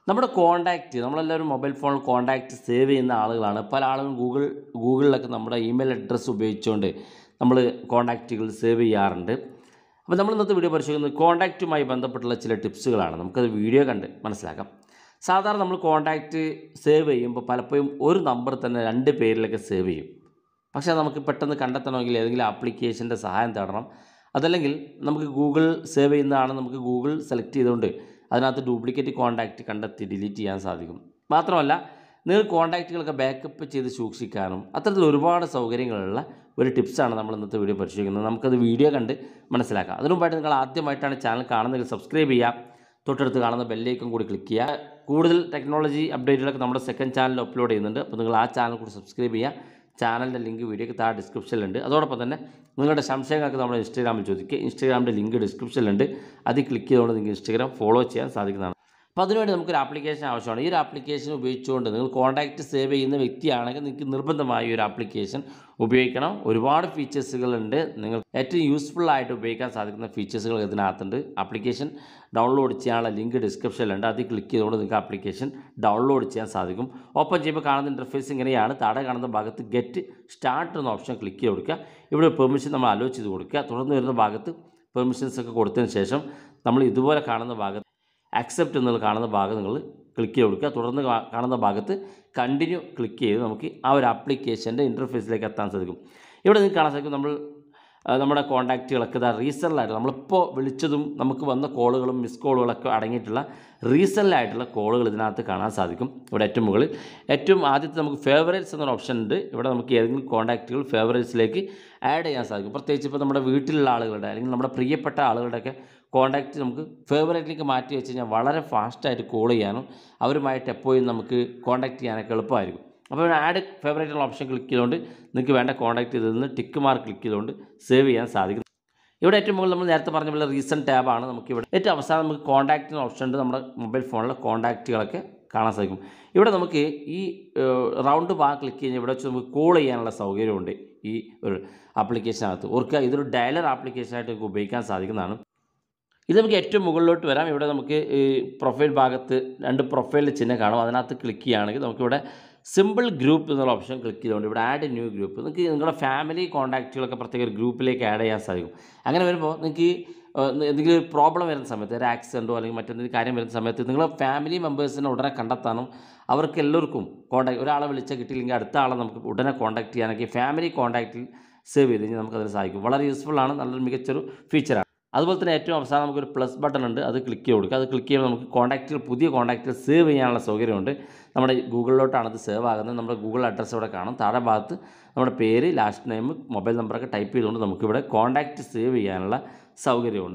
നമ്മുടെ കോണ്ടാക്റ്റ് നമ്മളെല്ലാവരും മൊബൈൽ ഫോണിൽ കോണ്ടാക്റ്റ് സേവ് ചെയ്യുന്ന ആളുകളാണ് പല ആളുകളും ഗൂഗിൾ ഗൂഗിളിലൊക്കെ നമ്മുടെ ഇമെയിൽ അഡ്രസ്സ് ഉപയോഗിച്ചുകൊണ്ട് നമ്മൾ കോണ്ടാക്റ്റുകൾ സേവ് ചെയ്യാറുണ്ട് അപ്പോൾ നമ്മൾ ഇന്നത്തെ വീഡിയോ പരിശോധിക്കുന്നത് കോണ്ടാക്റ്റുമായി ബന്ധപ്പെട്ടുള്ള ചില ടിപ്സുകളാണ് നമുക്കത് വീഡിയോ കണ്ട് മനസ്സിലാക്കാം സാധാരണ നമ്മൾ കോണ്ടാക്റ്റ് സേവ് ചെയ്യുമ്പോൾ പലപ്പോഴും ഒരു നമ്പർ തന്നെ രണ്ട് പേരിലൊക്കെ സേവ് ചെയ്യും പക്ഷേ നമുക്ക് പെട്ടെന്ന് കണ്ടെത്തണമെങ്കിൽ ഏതെങ്കിലും ആപ്ലിക്കേഷൻ്റെ സഹായം തേടണം അതല്ലെങ്കിൽ നമുക്ക് ഗൂഗിൾ സേവ് ചെയ്യുന്നതാണ് നമുക്ക് ഗൂഗിൾ സെലക്ട് ചെയ്തുകൊണ്ട് അതിനകത്ത് ഡ്യൂപ്ലിക്കേറ്റ് കോൺടാക്റ്റ് കണ്ടെത്തി ഡിലീറ്റ് ചെയ്യാൻ സാധിക്കും മാത്രമല്ല നിങ്ങൾ കോൺടാക്റ്റുകളൊക്കെ ബാക്കപ്പ് ചെയ്ത് സൂക്ഷിക്കാനും അത്തരത്തിൽ ഒരുപാട് സൗകര്യങ്ങളുള്ള ഒരു ടിപ്സാണ് നമ്മൾ ഇന്നത്തെ വീഡിയോ പരിശോധിക്കുന്നത് നമുക്കത് വീഡിയോ കണ്ട് മനസ്സിലാക്കാം അതിനു മുമ്പായിട്ട് നിങ്ങൾ ആദ്യമായിട്ടാണ് ചാനൽ കാണുന്നതെങ്കിൽ സബ്സ്ക്രൈബ് ചെയ്യുക തൊട്ടടുത്ത് കാണുന്ന ബെല്ലേക്കും കൂടി ക്ലിക്ക് ചെയ്യുക കൂടുതൽ ടെക്നോളജി അപ്ഡേറ്റുകളൊക്കെ നമ്മുടെ സെക്കൻഡ് ചാനലിൽ അപ്ലോഡ് ചെയ്യുന്നുണ്ട് അപ്പോൾ നിങ്ങൾ ആ ചാനൽ കൂടി സബ്സ്ക്രൈബ് ചെയ്യുക ചാനലിൻ്റെ ലിങ്ക് വീഡിയോക്ക് താഴെ ഡിസ്ക്രിപ്ഷനിലുണ്ട് അതോടൊപ്പം തന്നെ നിങ്ങളുടെ സംശയങ്ങൾക്ക് നമ്മുടെ ഇൻസ്റ്റാഗ്രാമിൽ ചോദിക്കുക ഇൻസ്റ്റാഗ്രാമിൻ്റെ ലിങ്ക് ഡിസ്ക്രിപ്ഷനിലുണ്ട് അതിൽ ക്ലിക്ക് ചെയ്തുകൊണ്ട് നിങ്ങൾക്ക് ഇൻസ്റ്റാഗ്രാം ഫോളോ ചെയ്യാൻ സാധിക്കുന്നതാണ് അപ്പോൾ അതിനുവേണ്ടി നമുക്കൊരു ആപ്ലിക്കേഷൻ ആവശ്യമാണ് ഈ ഒരു ആപ്ലിക്കേഷൻ ഉപയോഗിച്ചുകൊണ്ട് നിങ്ങൾ കോൺടാക്റ്റ് സേവ് ചെയ്യുന്ന വ്യക്തിയാണെങ്കിൽ നിങ്ങൾക്ക് നിർബന്ധമായി ഈ ഒരു ആപ്ലിക്കേഷൻ ഉപയോഗിക്കണം ഒരുപാട് ഫീച്ചേഴ്സുകളുണ്ട് നിങ്ങൾ ഏറ്റവും യൂസ്ഫുൾ ആയിട്ട് ഉപയോഗിക്കാൻ സാധിക്കുന്ന ഫീച്ചേഴ്സുകൾ ഇതിനകത്തുണ്ട് ആപ്ലിക്കേഷൻ ഡൗൺലോഡ് ചെയ്യാനുള്ള ലിങ്ക് ഡിസ്ക്രിപ്ഷനിലുണ്ട് അതിൽ ക്ലിക്ക് ചെയ്തുകൊണ്ട് നിങ്ങൾക്ക് ആപ്ലിക്കേഷൻ ഡൗൺലോഡ് ചെയ്യാൻ സാധിക്കും ഓപ്പൺ ചെയ്യുമ്പോൾ കാണുന്ന ഇൻ്റർഫേസ് ഇങ്ങനെയാണ് താഴെ കാണുന്ന ഭാഗത്ത് ഗെറ്റ് സ്റ്റാർട്ട് എന്ന ഓപ്ഷൻ ക്ലിക്ക് ചെയ്ത് കൊടുക്കുക ഇവിടെ പെർമിഷൻ നമ്മൾ അലോ ചെയ്ത് കൊടുക്കുക തുടർന്ന് വരുന്ന ഭാഗത്ത് പെർമിഷൻസ് ഒക്കെ കൊടുത്തതിന് ശേഷം നമ്മൾ ഇതുപോലെ കാണുന്ന ഭാഗത്ത് അക്സെപ്റ്റ് എന്നുള്ള കാണുന്ന ഭാഗം നിങ്ങൾ ക്ലിക്ക് ചെയ്ത് കൊടുക്കുക തുടർന്ന് കാ- കാണുന്ന ഭാഗത്ത് കണ്ടിന്യൂ ക്ലിക്ക് ചെയ്ത് നമുക്ക് ആ ഒരു ആപ്ലിക്കേഷൻ്റെ ഇൻ്റർഫേസിലേക്ക് എത്താൻ സാധിക്കും ഇവിടെ നിങ്ങൾക്ക് കാണാൻ സാധിക്കും നമ്മൾ ആ, നമ്മുടെ കോൺടാക്റ്റുകളൊക്കെ ഇതാ റീസണലായിട്ട് നമ്മളിപ്പോൾ വിളിച്ചതും നമുക്ക് വന്ന കോളുകളും മിസ് കോളുകളൊക്കെ അടങ്ങിയിട്ടുള്ള റീസണലായിട്ടുള്ള കോളുകൾ ഇതിനകത്ത് കാണാൻ സാധിക്കും ഇവിടെ ഏറ്റവും മുകളിൽ ഏറ്റവും ആദ്യത്തെ നമുക്ക് ഫേവറേറ്റ്സ് എന്നൊരു ഓപ്ഷൻ ഉണ്ട് ഇവിടെ നമുക്ക് ഏതെങ്കിലും കോൺടാക്റ്റുകൾ ഫേവറേറ്റ്സിലേക്ക് ആഡ് ചെയ്യാൻ സാധിക്കും പ്രത്യേകിച്ച് ഇപ്പോൾ നമ്മുടെ വീട്ടിലുള്ള ആളുകളുടെ അല്ലെങ്കിൽ നമ്മുടെ പ്രിയപ്പെട്ട ആളുകളുടെയൊക്കെ കോൺടാക്റ്റ് നമുക്ക് ഫേവറേറ്റിലേക്ക് മാറ്റി വെച്ച് കഴിഞ്ഞാൽ വളരെ ഫാസ്റ്റായിട്ട് കോൾ ചെയ്യാനും അവരുമായിട്ട് എപ്പോഴും നമുക്ക് കോൺടാക്റ്റ് ചെയ്യാനൊക്കെ എളുപ്പമായിരിക്കും അപ്പോൾ ആഡ് ഫേവറേറ്റ് ഉള്ള ഓപ്ഷൻ ക്ലിക്ക് ചെയ്തുകൊണ്ട് നിങ്ങൾക്ക് വേണ്ട കോൺടാക്റ്റ് ചെയ്തതിൽ നിന്ന് ടിക്ക് മാർക്ക് ക്ലിക്ക് ചെയ്തുകൊണ്ട് സേവ് ചെയ്യാൻ സാധിക്കും ഇവിടെ ഏറ്റവും മുകളിൽ നമ്മൾ നേരത്തെ പറഞ്ഞ പോലെ റീസെൻറ്റ് ടാബാണ് നമുക്ക് ഇവിടെ ഏറ്റവും അവസാനം നമുക്ക് കോൺടാക്റ്റിന് ഓപ്ഷൻ ഉണ്ട് നമ്മുടെ മൊബൈൽ ഫോണിലെ കോൺടാക്റ്റുകളൊക്കെ കാണാൻ സാധിക്കും ഇവിടെ നമുക്ക് ഈ റൗണ്ട് ഭാഗം ക്ലിക്ക് കഴിഞ്ഞാൽ ഇവിടെ വെച്ച് നമുക്ക് കോൾ ചെയ്യാനുള്ള സൗകര്യമുണ്ട് ഈ ഒരു ആപ്ലിക്കേഷനകത്ത് ഓർക്കുക ഇതൊരു ഡയലർ ആപ്ലിക്കേഷനായിട്ട് നമുക്ക് ഉപയോഗിക്കാൻ സാധിക്കുന്നതാണ് ഇത് നമുക്ക് ഏറ്റവും മുകളിലോട്ട് വരാം ഇവിടെ നമുക്ക് ഈ പ്രൊഫൈൽ ഭാഗത്ത് രണ്ട് പ്രൊഫൈലിൽ ചിഹ്നം കാണും അതിനകത്ത് ക്ലിക്ക് ചെയ്യുകയാണെങ്കിൽ നമുക്കിവിടെ സിമ്പിൾ ഗ്രൂപ്പ് എന്നുള്ള ഓപ്ഷൻ ക്ലിക്ക് ചെയ്തുകൊണ്ട് ഇവിടെ ആഡ് ന്യൂ ഗ്രൂപ്പ് നിങ്ങൾക്ക് നിങ്ങളുടെ ഫാമിലി കോൺടാക്റ്റുകളൊക്കെ പ്രത്യേക ഒരു ഗ്രൂപ്പിലേക്ക് ആഡ് ചെയ്യാൻ സാധിക്കും അങ്ങനെ വരുമ്പോൾ നിങ്ങൾക്ക് ഏഹ്, എന്തെങ്കിലും ഒരു പ്രോബ്ലം വരുന്ന സമയത്ത് ഒരു ആക്സിഡൻറ്റോ അല്ലെങ്കിൽ മറ്റെന്തെങ്കിലും കാര്യം വരുന്ന സമയത്ത് നിങ്ങളുടെ ഫാമിലി മെമ്പേഴ്സിനെ ഉടനെ കണ്ടെത്താനും അവർക്ക് എല്ലാവർക്കും കോൺടാക്ട് ഒരാളെ വിളിച്ചാൽ കിട്ടിയില്ലെങ്കിൽ അടുത്ത ആളെ നമുക്ക് ഉടനെ കോൺടാക്ട് ചെയ്യാനൊക്കെ ഫാമിലി കോൺടാക്റ്റിൽ സേവ് ചെയ്ത് കഴിഞ്ഞാൽ നമുക്കതിന് സാധിക്കും വളരെ യൂസ്ഫുള്ളാണ് നല്ലൊരു മികച്ചൊരു ഫീച്ചറാണ് അതുപോലെ തന്നെ ഏറ്റവും അവസാനം നമുക്കൊരു പ്ലസ് ബട്ടൺ ഉണ്ട് അത് ക്ലിക്ക് ചെയ്ത് കൊടുക്കുക അത് ക്ലിക്ക് ചെയ്യുമ്പോൾ നമുക്ക് കോൺടാക്റ്റുകൾ പുതിയ കോൺടാക്റ്റുകൾ സേവ് ചെയ്യാനുള്ള സൗകര്യമുണ്ട് നമ്മുടെ ഗൂഗിളിലോട്ടാണ് അത് സേവ് ആകുന്നത് നമ്മുടെ ഗൂഗിൾ അഡ്രസ്സ് ഇവിടെ കാണും താഴെ ഭാഗത്ത് നമ്മുടെ പേര് ലാസ്റ്റ് നെയിം മൊബൈൽ നമ്പറൊക്കെ ടൈപ്പ് ചെയ്തുകൊണ്ട് നമുക്കിവിടെ കോൺടാക്റ്റ് സേവ് ചെയ്യാനുള്ള സൗകര്യമുണ്ട്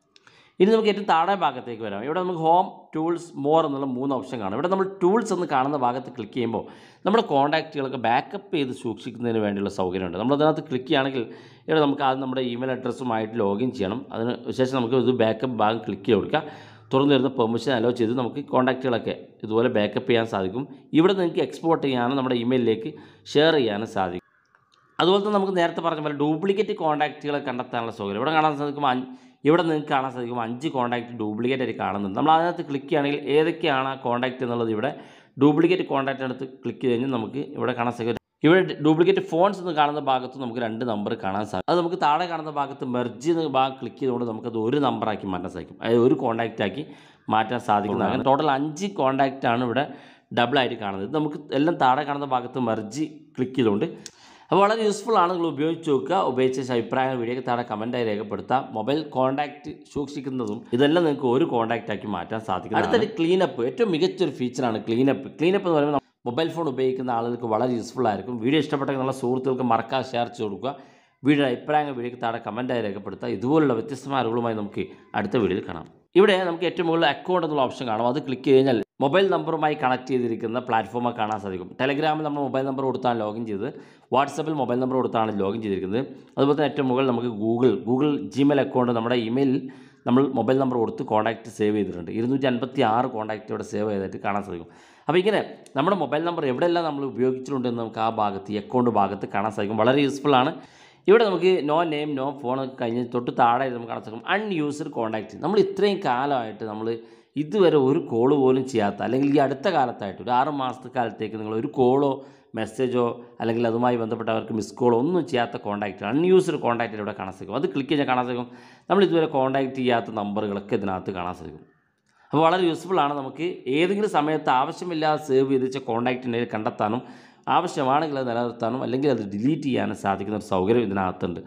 ഇനി നമുക്ക് ഏറ്റവും താഴെ ഭാഗത്തേക്ക് വരാം ഇവിടെ നമുക്ക് ഹോം ടൂൾസ് മോർ എന്നുള്ള മൂന്ന് ഓപ്ഷൻ കാണാം ഇവിടെ നമ്മൾ ടൂൾസ് എന്ന് കാണുന്ന ഭാഗത്ത് ക്ലിക്ക് ചെയ്യുമ്പോൾ നമ്മുടെ കോൺടാക്റ്റുകളൊക്കെ ബാക്കപ്പ് ചെയ്ത് സൂക്ഷിക്കുന്നതിന് വേണ്ടിയുള്ള സൗകര്യമുണ്ട് നമ്മൾ അതിനകത്ത് ക്ലിക്ക് ചെയ്യുകയാണെങ്കിൽ ഇവിടെ നമുക്ക് ആദ്യം നമ്മുടെ ഇമെയിൽ അഡ്രസ്സുമായിട്ട് ലോഗിൻ ചെയ്യണം അതിന് ശേഷം നമുക്ക് ഇത് ബാക്കപ്പ് ഭാഗം ക്ലിക്ക് ചെയ്ത് കൊടുക്കുക തുറന്നു വരുന്ന പെർമിഷൻ അലോ ചെയ്ത് നമുക്ക് കോൺടാക്റ്റുകളൊക്കെ ഇതുപോലെ ബാക്കപ്പ് ചെയ്യാൻ സാധിക്കും ഇവിടെ നിങ്ങൾക്ക് എക്സ്പോർട്ട് ചെയ്യാനും നമ്മുടെ ഇമെയിലിലേക്ക് ഷെയർ ചെയ്യാനും സാധിക്കും അതുപോലെ തന്നെ നമുക്ക് നേരത്തെ പറഞ്ഞ പോലെ ഡ്യൂപ്ലിക്കേറ്റ് കോൺടാക്റ്റുകളെ കണ്ടെത്താനുള്ള സൗകര്യം ഇവിടെ കാണാൻ സാധിക്കും അഞ്ച് ഇവിടെ നിങ്ങൾക്ക് കാണാൻ സാധിക്കും അഞ്ച് കോൺടാക്റ്റ് ഡ്യൂപ്ലിക്കേറ്റ് ആയിട്ട് കാണുന്നുണ്ട് നമ്മൾ അതിനകത്ത് ക്ലിക്ക് ചെയ്യുകയാണെങ്കിൽ ഏതൊക്കെയാണ് ആ കോൺടാക്റ്റ് എന്നുള്ളത് ഇവിടെ ഡ്യൂപ്ലിക്കേറ്റ് കോൺടാക്റ്റ് എടുത്ത് ക്ലിക്ക് ചെയ്ത് കഴിഞ്ഞാൽ നമുക്ക് ഇവിടെ കാണാൻ സാധിക്കും ഇവിടെ ഡ്യൂപ്ലിക്കേറ്റ് ഫോൺസ് എന്ന് കാണുന്ന ഭാഗത്ത് നമുക്ക് രണ്ട് നമ്പർ കാണാൻ സാധിക്കും അത് നമുക്ക് താഴെ കാണുന്ന ഭാഗത്ത് മെർജ് എന്ന ഭാഗം ക്ലിക്ക് ചെയ്തുകൊണ്ട് നമുക്കത് ഒരു നമ്പറാക്കി മാറ്റാൻ സാധിക്കും അതായത് ഒരു കോൺടാക്റ്റ് ആക്കി മാറ്റാൻ സാധിക്കുന്നതാണ് അങ്ങനെ ടോട്ടൽ അഞ്ച് കോൺടാക്റ്റ് ആണ് ഇവിടെ ഡബിൾ ആയിട്ട് കാണുന്നത് ഇത് നമുക്ക് എല്ലാം താഴെ കാണുന്ന ഭാഗത്ത് മെർജ് ക്ലിക്ക് ചെയ്തുകൊണ്ട് അപ്പോൾ വളരെ യൂസ്ഫുൾ ആണ് നിങ്ങൾ ഉപയോഗിച്ച് നോക്കുക ഉപയോഗിച്ച ശേഷം അഭിപ്രായങ്ങൾ വീഡിയോക്ക് താഴെ കമൻറ്റായി രേഖപ്പെടുത്താം മൊബൈൽ കോൺടാക്റ്റ് സൂക്ഷിക്കുന്നതും ഇതെല്ലാം നിങ്ങൾക്ക് ഒരു കോൺടാക്റ്റ് ആക്കി മാറ്റാൻ സാധിക്കും അടുത്തൊരു ക്ലീനപ്പ് ഏറ്റവും മികച്ചൊരു ഫീച്ചറാണ് ക്ലീനപ്പ് ക്ലീനപ്പ് എന്ന് പറയുമ്പോൾ മൊബൈൽ ഫോൺ ഉപയോഗിക്കുന്ന ആളുകൾക്ക് വളരെ യൂസ്ഫുൾ ആയിരിക്കും വീഡിയോ ഇഷ്ടപ്പെട്ടെങ്കിൽ നല്ല സുഹൃത്തുക്കൾക്ക് മറക്കാതെ ഷെയർ ചെയ്ത് കൊടുക്കുക വീഡിയോ അഭിപ്രായങ്ങൾ വീഡിയോക്ക് താഴെ കമൻറ്റായി രേഖപ്പെടുത്തുക ഇതുപോലുള്ള വ്യത്യസ്തമായ അറിവുകളുമായി നമുക്ക് അടുത്ത വീഡിയോയിൽ കാണാം ഇവിടെ നമുക്ക് ഏറ്റവും മുകളിൽ അക്കൗണ്ട് എന്നുള്ള ഓപ്ഷൻ കാണും അത് ക്ലിക്ക് കഴിഞ്ഞാൽ മൊബൈൽ നമ്പറുമായി കണക്ട് ചെയ്തിരിക്കുന്ന പ്ലാറ്റ്ഫോം കാണാൻ സാധിക്കും ടെലഗ്രാമിൽ നമ്മൾ മൊബൈൽ നമ്പർ കൊടുത്താണ് ലോഗിൻ ചെയ്തത് വാട്സപ്പിൽ മൊബൈൽ നമ്പർ കൊടുത്താണ് ലോഗിൻ ചെയ്തിരിക്കുന്നത് അതുപോലെ തന്നെ ഏറ്റവും മുകളിൽ നമുക്ക് ഗൂഗിൾ ഗൂഗിൾ ജിമെയിൽ അക്കൗണ്ട് നമ്മുടെ ഇമെയിലിൽ നമ്മൾ മൊബൈൽ നമ്പർ കൊടുത്ത് കോൺടാക്റ്റ് സേവ് ചെയ്തിട്ടുണ്ട് ഇരുന്നൂറ്റി അൻപത്തി ആറ് കോൺടാക്റ്റ് ഇവിടെ സേവ് ചെയ്തിട്ട് കാണാൻ സാധിക്കും അപ്പോൾ ഇങ്ങനെ നമ്മുടെ മൊബൈൽ നമ്പർ എവിടെയെല്ലാം നമ്മൾ ഉപയോഗിച്ചിട്ടുണ്ടെന്ന് നമുക്ക് ആ ഭാഗത്ത് ഈ അക്കൗണ്ട് ഭാഗത്ത് കാണാൻ സാധിക്കും വളരെ യൂസ്ഫുൾ ആണ് ഇവിടെ നമുക്ക് നോ നെയിം നോ ഫോൺ ഒക്കെ കഴിഞ്ഞ് തൊട്ട് താഴെ നമുക്ക് കാണാൻ സാധിക്കും അൺയൂസ്ഡ് കോൺടാക്റ്റ് നമ്മൾ ഇത്രയും കാലമായിട്ട് നമ്മൾ ഇതുവരെ ഒരു കോള് പോലും ചെയ്യാത്ത അല്ലെങ്കിൽ ഈ അടുത്ത കാലത്തായിട്ട് ഒരു ആറ് മാസത്തെ കാലത്തേക്ക് നിങ്ങൾ ഒരു കോളോ മെസ്സേജോ അല്ലെങ്കിൽ അതുമായി ബന്ധപ്പെട്ട അവർക്ക് മിസ് കോളോ ഒന്നും ചെയ്യാത്ത കോൺടാക്റ്റ് അൺയൂസ്ഡ് കോൺടാക്റ്റിൽ ഇവിടെ കാണാൻ സാധിക്കും അത് ക്ലിക്ക് ചെയ്താൽ കാണാൻ സാധിക്കും നമ്മൾ ഇതുവരെ കോൺടാക്റ്റ് ചെയ്യാത്ത നമ്പറുകളൊക്കെ ഇതിനകത്ത് കാണാൻ സാധിക്കും അപ്പോൾ വളരെ യൂസ്ഫുൾ ആണ് നമുക്ക് ഏതെങ്കിലും സമയത്ത് ആവശ്യമില്ലാതെ സേവ് ചെയ്ത് വെച്ച കോൺടാക്റ്റിനെ കണ്ടെത്താനും ആവശ്യമാണെങ്കിൽ അത് നിലനിർത്താനും അല്ലെങ്കിൽ അത് ഡിലീറ്റ് ചെയ്യാനും സാധിക്കുന്ന ഒരു സൗകര്യം ഇതിനകത്തുണ്ട്